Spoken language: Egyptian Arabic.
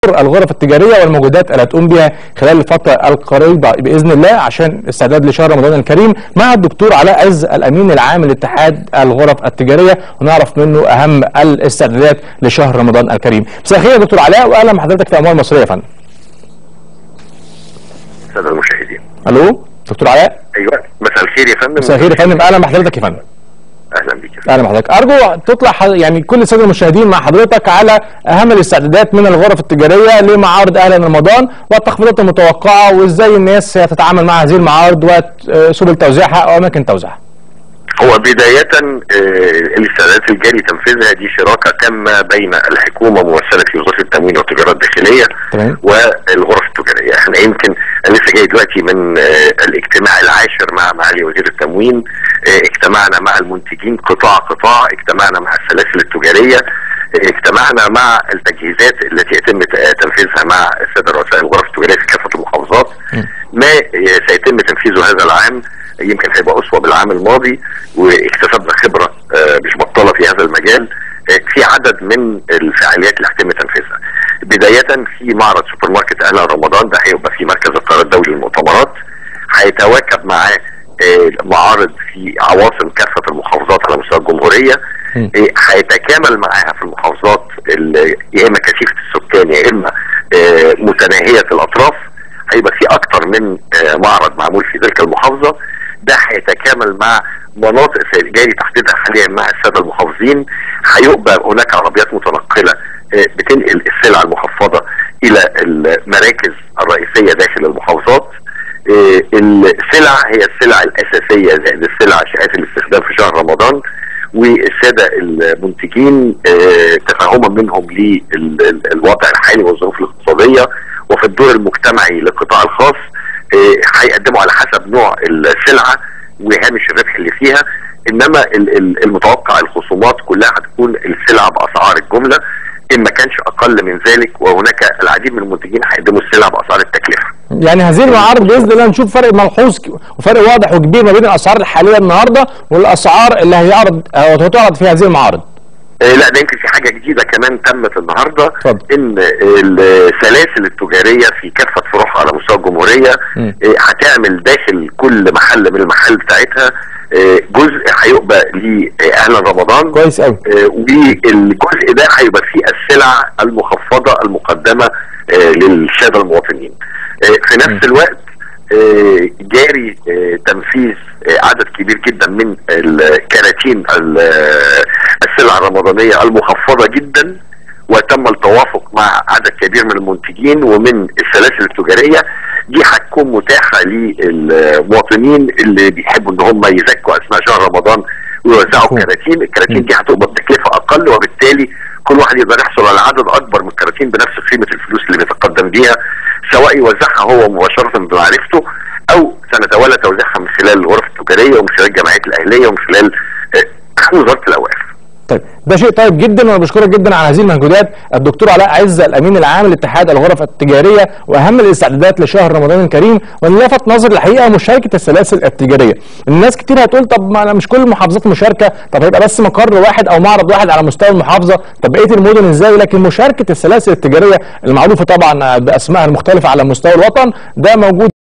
الغرف التجاريه والمجهودات اللي هتقوم بها خلال الفتره القريبه باذن الله عشان استعداد لشهر رمضان الكريم مع الدكتور علاء عز الامين العام لاتحاد الغرف التجاريه ونعرف منه اهم الاستعدادات لشهر رمضان الكريم. مساء الخير يا دكتور علاء واهلا بحضرتك في اموال مصريه يا فندم. الساده المشاهدين الو دكتور علاء ايوه مساء الخير يا فندم مساء الخير يا فندم اهلا بحضرتك يا فندم. اهلا بك يا فندم. اهلا بحضرتك ارجو تطلع ح- يعني كل الساده المشاهدين مع حضرتك على اهم الاستعدادات من الغرف التجاريه لمعارض اهلا رمضان والتخفيضات المتوقعه وازاي الناس هتتعامل مع هذه المعارض وسبل توزيعها واماكن توزيعها. هو بداية آه، الاستعدادات الجاري تنفيذها دي شراكة تامة بين الحكومة ممثلة في وزارة التموين والتجارة الداخلية تمام. والغرف التجارية احنا يمكن أنا لسه جاي دلوقتي من آه، الاجتماع العاشر مع معالي وزير التموين آه، اجتمعنا مع المنتجين قطاع قطاع اجتمعنا مع السلاسل التجارية آه، اجتمعنا مع التجهيزات التي يتم ت- تنفيذها مع السادة رؤساء الغرف التجارية في كافة المحافظات ما آه، سيتم تنفيذه هذا العام يمكن هيبقى اسوه بالعام الماضي واكتسبنا خبره آه، مش بطاله في هذا المجال آه، في عدد من الفعاليات اللي هيتم تنفيذها بدايه في معرض سوبر ماركت اهلا رمضان ده هيبقى في مركز القاهره الدولي للمؤتمرات هيتواكب معاه آه، معارض في عواصم كافه المحافظات على مستوى الجمهوريه مم. آه، هيتكامل معاها في المحافظات اللي يا اما كثيفه السكان يا اما آه، متناهيه الاطراف هيبقى في اكتر من آه، معرض معمول في تلك المحافظه ده هيتكامل مع مناطق جاري تحديدها حاليا مع الساده المحافظين هيبقى هناك عربيات متنقله آه، بتنقل السلع المخفضه الى المراكز الرئيسيه داخل المحافظات آه، السلع هي السلع الاساسيه زائد السلع شائعه الاستخدام في شهر رمضان والساده المنتجين آه، تفهما منهم للوضع الحالي والظروف الاقتصاديه وفي الدور المجتمعي للقطاع الخاص آه، هيقدموا على حسب نوع السلعه وهامش الربح اللي فيها انما ال- ال- المتوقع الخصومات كلها هتكون السلع باسعار الجمله ان ما كانش اقل من ذلك وهناك العديد من المنتجين هيقدموا السلع باسعار التكلفه. يعني هذه المعارض باذن الله نشوف فرق ملحوظ ك- وفرق واضح وكبير ما بين الاسعار الحاليه النهارده والاسعار اللي هيعرض او هتعرض في هذه المعارض. آه، لا ده يمكن في حاجه جديده كمان تمت النهارده اتفضل. ان السلاسل التجاريه في كافه فروعها على مستوى الجمهوريه مم. آه، هتعمل داخل كل محل من المحال بتاعتها آه، جزء هيبقى لاهل رمضان كويس قوي. آه، والجزء ده هيبقى فيه السلع المخفضه المقدمه آه، للساده المواطنين. آه، في نفس الوقت آه، جاري آه، تنفيذ آه، عدد كبير جدا من الكراتين ال- آه، السلع الرمضانيه المخفضه جدا وتم التوافق مع عدد كبير من المنتجين ومن السلاسل التجاريه دي هتكون متاحه للمواطنين اللي بيحبوا ان هم يزكوا اثناء شهر رمضان ويوزعوا مفهوم. كراتين، الكراتين دي هتبقى بتكلفه اقل وبالتالي كل واحد يقدر يحصل على عدد اكبر من الكراتين بنفس قيمه الفلوس اللي بيتقدم بيها سواء يوزعها هو مباشره بمعرفته او سنتولى توزيعها من خلال الغرف التجاريه ومن خلال الجمعيات الاهليه ومن خلال آه، وزاره الاوقاف. طيب ده شيء طيب جدا وانا بشكرك جدا على هذه المجهودات الدكتور علاء عزه الامين العام لاتحاد الغرف التجاريه واهم الاستعدادات لشهر رمضان الكريم واللي لفت نظر الحقيقه مشاركه السلاسل التجاريه الناس كتير هتقول طب ما انا مش كل المحافظات مشاركه طب هيبقى بس مقر واحد او معرض واحد على مستوى المحافظه طب بقيه المدن ازاي لكن مشاركه السلاسل التجاريه المعروفه طبعا باسمائها المختلفه على مستوى الوطن ده موجود